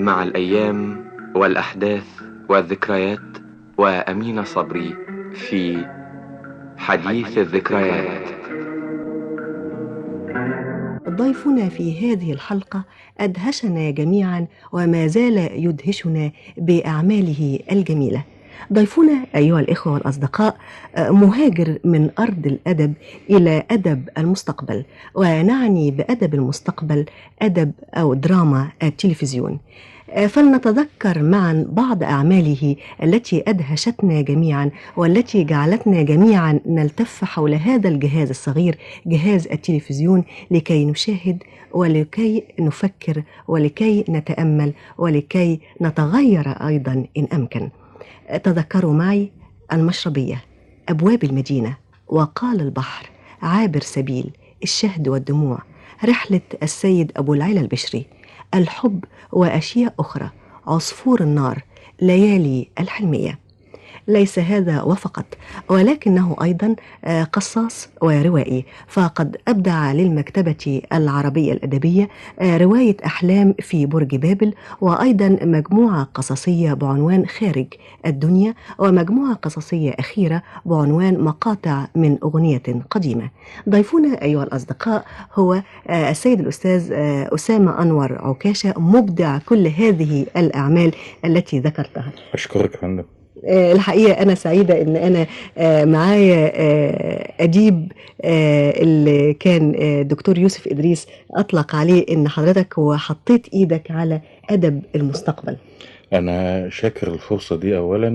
مع الأيام والأحداث والذكريات وأمين صبري في حديث الذكريات ضيفنا في هذه الحلقة أدهشنا جميعا وما زال يدهشنا بأعماله الجميلة ضيفنا أيها الإخوة والأصدقاء مهاجر من أرض الأدب إلى أدب المستقبل ونعني بأدب المستقبل أدب أو دراما التلفزيون فلنتذكر معا بعض أعماله التي أدهشتنا جميعا والتي جعلتنا جميعا نلتف حول هذا الجهاز الصغير جهاز التلفزيون لكي نشاهد ولكي نفكر ولكي نتأمل ولكي نتغير أيضا إن أمكن تذكروا معي المشربية أبواب المدينة وقال البحر عابر سبيل الشهد والدموع رحلة السيد أبو العلا البشري الحب وأشياء أخرى عصفور النار ليالي الحلمية ليس هذا وفقط ولكنه أيضا قصاص وروائي فقد أبدع للمكتبة العربية الأدبية رواية أحلام في برج بابل وأيضا مجموعة قصصية بعنوان خارج الدنيا ومجموعة قصصية أخيرة بعنوان مقاطع من أغنية قديمة ضيفنا أيها الأصدقاء هو السيد الأستاذ أسامة أنور عكاشة مبدع كل هذه الأعمال التي ذكرتها أشكرك فندم الحقيقة أنا سعيدة إن أنا معايا أديب اللي كان دكتور يوسف إدريس أطلق عليه إن حضرتك وحطيت إيدك على أدب المستقبل أنا شاكر الفرصة دي أولا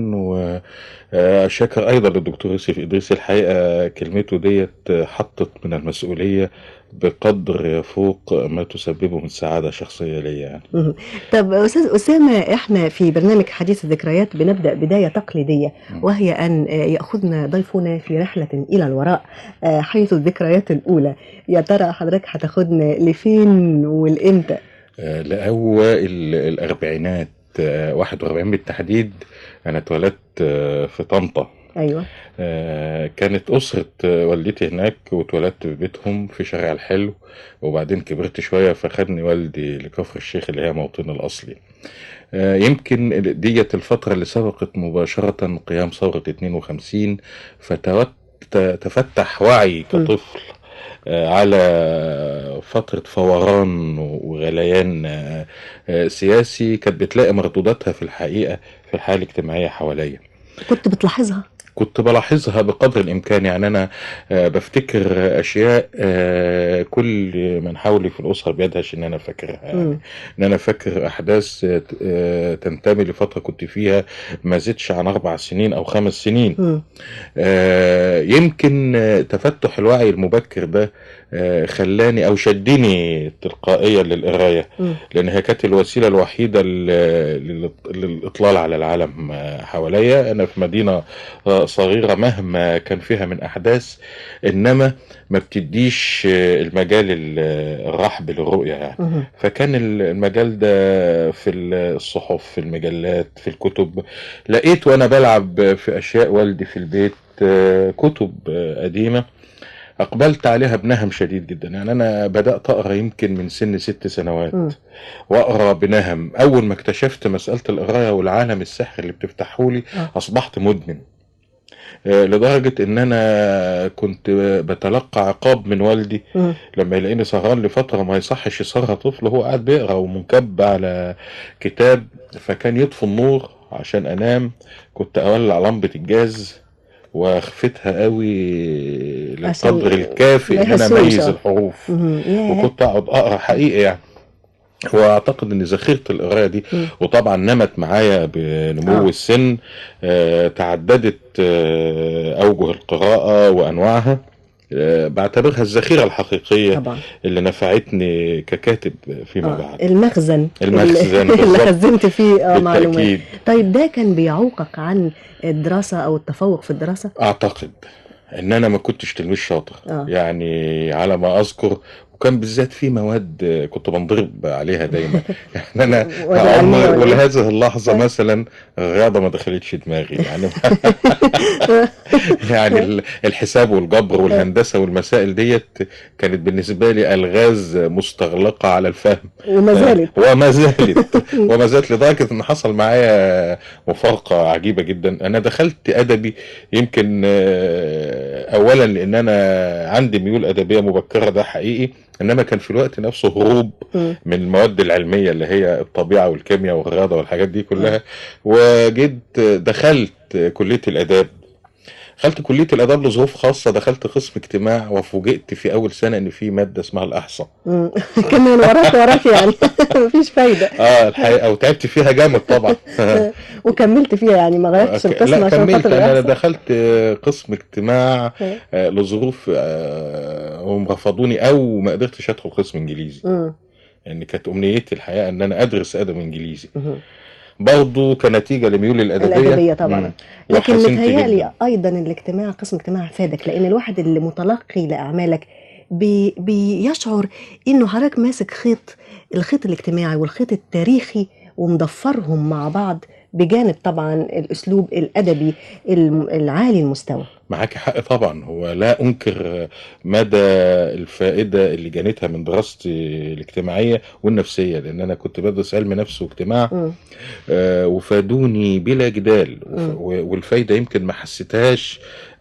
وشاكر أيضا للدكتور يوسف إدريس الحقيقة كلمته ديت حطت من المسؤولية بقدر يفوق ما تسببه من سعادة شخصية ليا يعني. طب أستاذ أسامة إحنا في برنامج حديث الذكريات بنبدأ بداية تقليدية وهي أن يأخذنا ضيفنا في رحلة إلى الوراء حيث الذكريات الأولى يا ترى حضرتك هتاخدنا لفين والإمتى؟ لأول الأربعينات 41 بالتحديد أنا اتولدت في طنطا ايوه آه كانت أسرة والدتي هناك واتولدت في بيتهم في شارع الحلو وبعدين كبرت شوية فخدني والدي لكفر الشيخ اللي هي موطني الأصلي آه يمكن ديت الفترة اللي سبقت مباشرة قيام ثورة 52 فتفتح وعي كطفل على فترة فوران وغليان سياسي كانت بتلاقي مردوداتها في الحقيقة في الحالة الاجتماعية حواليا كنت بتلاحظها؟ كنت بلاحظها بقدر الامكان يعني انا بفتكر اشياء كل من حولي في الاسره بيدهش ان انا فاكرها يعني ان انا فاكر احداث تنتمي لفتره كنت فيها ما زدش عن اربع سنين او خمس سنين م. يمكن تفتح الوعي المبكر ده خلاني او شدني تلقائيا للقرايه لان هي كانت الوسيله الوحيده للاطلال على العالم حواليا انا في مدينه صغيره مهما كان فيها من احداث انما ما بتديش المجال الرحب للرؤيه يعني فكان المجال ده في الصحف في المجلات في الكتب لقيت وانا بلعب في اشياء والدي في البيت كتب قديمه اقبلت عليها بنهم شديد جدا يعني انا بدات اقرا يمكن من سن ست سنوات م. واقرا بنهم اول ما اكتشفت مساله القرايه والعالم السحر اللي بتفتحه لي اصبحت مدمن لدرجة ان انا كنت بتلقى عقاب من والدي م. لما يلاقيني سهران لفترة ما يصحش يسهر طفل وهو قاعد بيقرا ومنكب على كتاب فكان يطفي النور عشان انام كنت اولع لمبة الجاز واخفتها قوي للقدر الكافي ان انا اميز الحروف وكنت اقعد اقرا حقيقي يعني واعتقد ان ذخيره القرايه دي م. وطبعا نمت معايا بنمو آه. السن آه تعددت آه اوجه القراءه وانواعها آه بعتبرها الذخيره الحقيقيه طبعا. اللي نفعتني ككاتب فيما آه. بعد المخزن المخزن اللي خزنت فيه آه معلومات طيب ده كان بيعوقك عن الدراسه او التفوق في الدراسه اعتقد ان انا ما كنتش تلميذ شاطر آه. يعني على ما اذكر وكان بالذات في مواد آه، كنت بنضرب عليها دايما يعني انا ولا علمية عمر ولا إيه؟ ولهذه اللحظه مثلا الرياضه ما دخلتش دماغي يعني يعني ال- الحساب والجبر والهندسه والمسائل ديت كانت بالنسبه لي الغاز مستغلقه على الفهم وما زالت وما زالت وما زالت لدرجه ان حصل معايا مفارقه عجيبه جدا انا دخلت ادبي يمكن آه، اولا لان انا عندي ميول ادبيه مبكره ده حقيقي انما كان في الوقت نفسه هروب مم. من المواد العلميه اللي هي الطبيعه والكيمياء والرياضه والحاجات دي كلها وجيت دخلت كليه الاداب دخلت كليه الاداب لظروف خاصه دخلت قسم اجتماع وفوجئت في اول سنه ان في ماده اسمها الاحصاء مم. كمان وراك وراك يعني مفيش فايدة اه الحقيقه وتعبت فيها جامد طبعا وكملت فيها يعني ما غيرتش القسم لا عشان كملت خاطر انا الإحصاء. دخلت آه، قسم اجتماع إيه. آه، لظروف آه، هم رفضوني او ما قدرتش ادخل قسم انجليزي مم. يعني كانت امنيتي الحقيقه ان انا ادرس ادب انجليزي مم. برضه كنتيجه لميولي الادبيه الأدبية طبعا. مم. لكن وحسنت متهيألي جداً. أيضا الاجتماع قسم اجتماع فادك لأن الواحد اللي متلقي لأعمالك بي بيشعر إنه حضرتك ماسك خيط الخيط الاجتماعي والخيط التاريخي ومضفرهم مع بعض بجانب طبعا الأسلوب الأدبي الم- العالي المستوى معاك حق طبعا هو لا انكر مدى الفائده اللي جنتها من دراستي الاجتماعيه والنفسيه لان انا كنت بدرس علم نفس واجتماع مم. آه، وفادوني بلا جدال وف- مم. و- والفايده يمكن ما حسيتهاش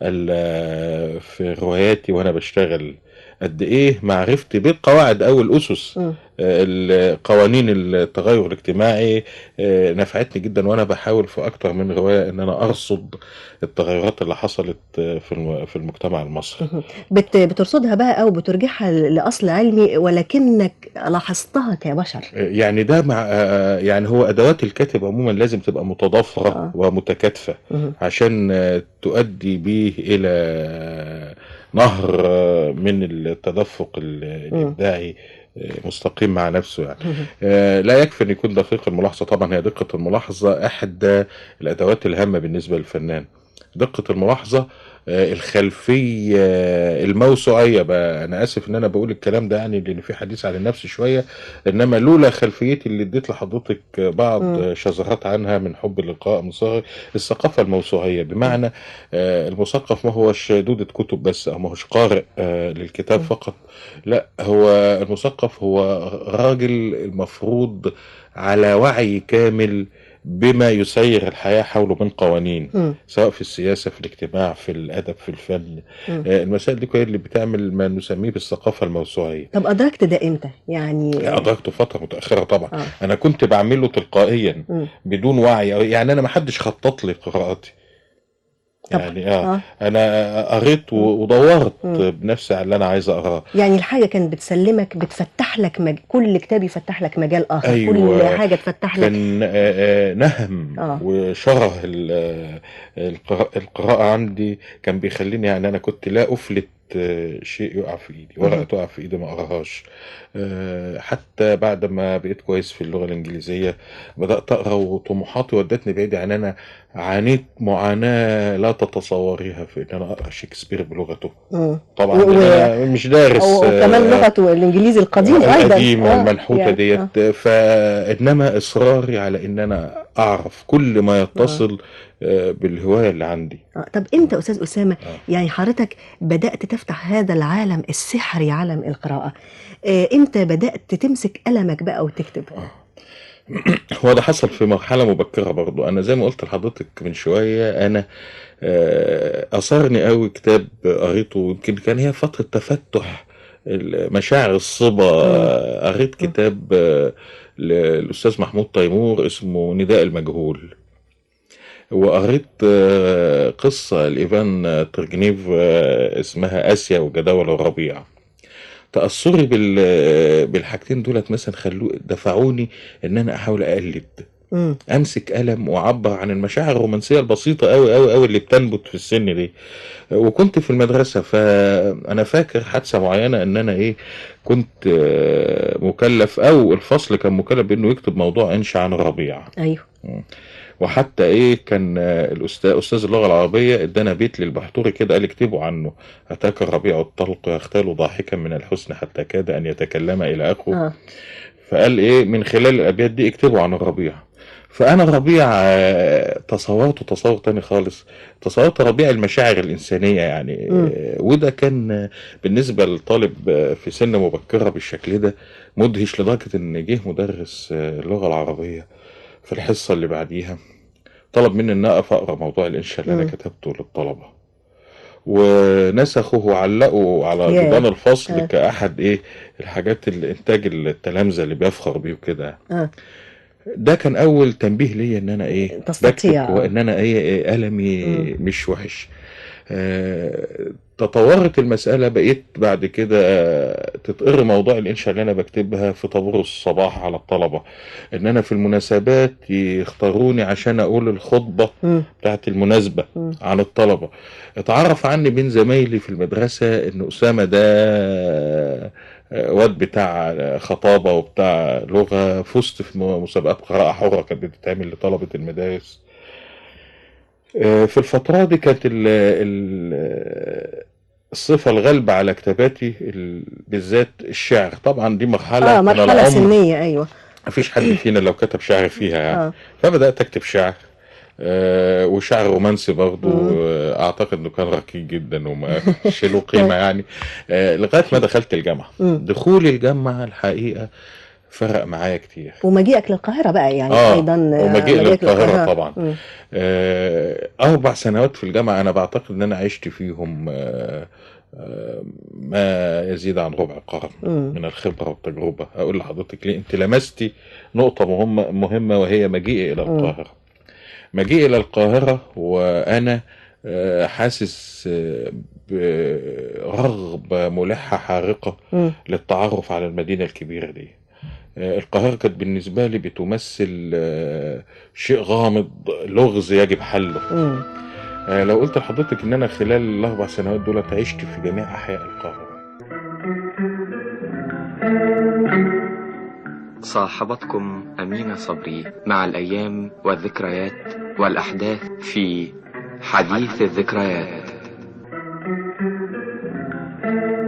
الا في رواياتي وانا بشتغل قد ايه معرفتي بالقواعد او الاسس مم. آه، قوانين التغير الاجتماعي آه، نفعتني جدا وانا بحاول في اكتر من روايه ان انا ارصد التغيرات اللي حصلت آه، في الم- في المجتمع المصري بت بترصدها بقى أو بترجعها لأصل علمي ولكنك لاحظتها كبشر يعني ده مع آه، يعني هو ادوات الكاتب عموما لازم تبقى متضافره آه. ومتكاتفه مم. عشان آه، تؤدي به الى آه، نهر آه، من التدفق ال- الابداعي آه، مستقيم مع نفسه يعني مم. آه، لا يكفي ان يكون دقيق الملاحظه طبعا هي دقه الملاحظه احدى الادوات الهامه بالنسبه للفنان دقه الملاحظه آه، الخلفيه آه، الموسوعيه بقى انا اسف ان انا بقول الكلام ده يعني لان في حديث عن النفس شويه انما لولا خلفيتي اللي اديت لحضرتك بعض مم. آه، شذرات عنها من حب اللقاء من صغري الثقافه الموسوعيه بمعنى آه، المثقف ما هوش دودة كتب بس او ما هوش قارئ آه، للكتاب مم. فقط لا هو المثقف هو راجل المفروض على وعي كامل بما يسير الحياة حوله من قوانين مم. سواء في السياسة في الاجتماع في الأدب في الفن مم. آه، المسائل دي كلها اللي بتعمل ما نسميه بالثقافة الموسوعية طب أدركت ده إمتى؟ يعني أدركته فترة متأخرة طبعا آه. أنا كنت بعمله تلقائيا مم. بدون وعي أو- يعني أنا ما حدش خطط لي قراءتي طب يعني اه آه. انا قريت و- ودورت مم. بنفسي على اللي انا عايز اقراه يعني الحاجة كانت بتسلمك بتفتح لك مج... كل كتاب يفتح لك مجال آخر أيوة. كل حاجة تفتح لك كان آه، آه، نهم آه. وشره ال- آه، القراءة القراءة عندي كان بيخليني يعني أنا كنت لا أفلت آه، شيء يقع في إيدي ورقة مهم. تقع في إيدي ما أقراهاش آه، حتى بعد ما بقيت كويس في اللغة الإنجليزية بدأت أقرأ وطموحاتي ودتني بعيد يعني أنا عانيت معاناة لا تتصوريها في إن أنا أقرأ شكسبير بلغته مم. طبعا و- لأن أنا مش دارس و- وكمان آه، لغته الإنجليزي القديم أيضا القديم آه، والمنحوتة يعني، ديت آه. فإنما إصراري على إن أنا أعرف كل ما يتصل آه، بالهواية اللي عندي آه. طب امتى يا استاذ اسامه آه. يعني حضرتك بدات تفتح هذا العالم السحري عالم القراءه آه، امتى بدات تمسك قلمك بقى وتكتب هو ده حصل في مرحلة مبكرة برضو أنا زي ما قلت لحضرتك من شوية أنا آه، أثرني قوي كتاب قريته يمكن كان هي فترة تفتح مشاعر الصبا آه، قريت كتاب آه، للأستاذ محمود تيمور اسمه نداء المجهول وقريت آه، قصة لإيفان ترجنيف آه، اسمها آسيا وجداول الربيع تأثري بال- بالحاجتين دولت مثلا خلو دفعوني ان انا احاول اقلد مم. امسك قلم واعبر عن المشاعر الرومانسيه البسيطه قوي قوي قوي اللي بتنبت في السن دي وكنت في المدرسه فانا فاكر حادثه معينه ان انا ايه كنت آه، مكلف او الفصل كان مكلف بانه يكتب موضوع انشا عن الربيع ايوه وحتى ايه كان آه، الاستاذ استاذ اللغه العربيه ادانا بيت للبحتوري كده قال اكتبوا عنه اتاك الربيع الطلق يختال ضاحكا من الحسن حتى كاد ان يتكلم الى اخوه اه فقال ايه من خلال الابيات دي اكتبوا عن الربيع فانا الربيع آه، تصورته تصور تاني خالص تصورت ربيع المشاعر الانسانيه يعني مم. آه، وده كان آه، بالنسبه لطالب آه، في سن مبكره بالشكل ده مدهش لدرجه ان جه مدرس آه، اللغه العربيه في الحصه اللي بعديها طلب مني ان اقف اقرا موضوع الانشاء اللي انا مم. كتبته للطلبه ونسخه وعلقه على ياه. جدران الفصل آه. كأحد ايه الحاجات الانتاج التلامذة اللي بيفخر بيه وكده اه ده كان اول تنبيه ليا ان انا ايه تستطيع. بكتب وان انا ايه, إيه قلمي مم. مش وحش آه تطورت المسألة بقيت بعد كده آه، تتقر موضوع الإنشاء اللي أنا بكتبها في طابور الصباح على الطلبة إن أنا في المناسبات يختاروني عشان أقول الخطبة مم. بتاعت المناسبة مم. عن الطلبة اتعرف عني بين زمايلي في المدرسة ان أسامة ده آه، واد بتاع خطابة وبتاع لغة فزت في مسابقات قراءة حرة كانت بتتعمل لطلبة المدارس آه، في الفترة دي كانت ال ال الصفة الغالبة على كتاباتي ال- بالذات الشعر طبعا دي مرحلة اه من مرحله العمر سنيه ايوه مفيش حد فينا لو كتب شعر فيها يعني اه فبدأت أكتب شعر آه، وشعر رومانسي برضه مم. آه، أعتقد إنه كان ركيك جدا وما كانش له قيمة يعني آه، لغاية ما دخلت الجامعة مم. دخولي الجامعة الحقيقة فرق معايا كتير ومجيئك للقاهره بقى يعني آه، ايضا آه، ومجيء مجيئك للقاهرة طبعا. مم. آه، أربع سنوات في الجامعة أنا بعتقد إن أنا عشت فيهم آه، آه، ما يزيد عن ربع قرن مم. من الخبرة والتجربة أقول لحضرتك ليه أنت لمستي نقطة مهمة مهمة وهي مجيئي إلى مم. القاهرة مجيئي إلى القاهرة وأنا آه، حاسس آه، برغبة ملحة حارقة مم. للتعرف على المدينة الكبيرة دي آه، القاهرة كانت بالنسبة لي بتمثل آه، شيء غامض لغز يجب حله مم. آه، لو قلت لحضرتك ان انا خلال الاربع سنوات دول عشت في جميع احياء القاهرة صاحبتكم أمينة صبري مع الأيام والذكريات والأحداث في حديث الذكريات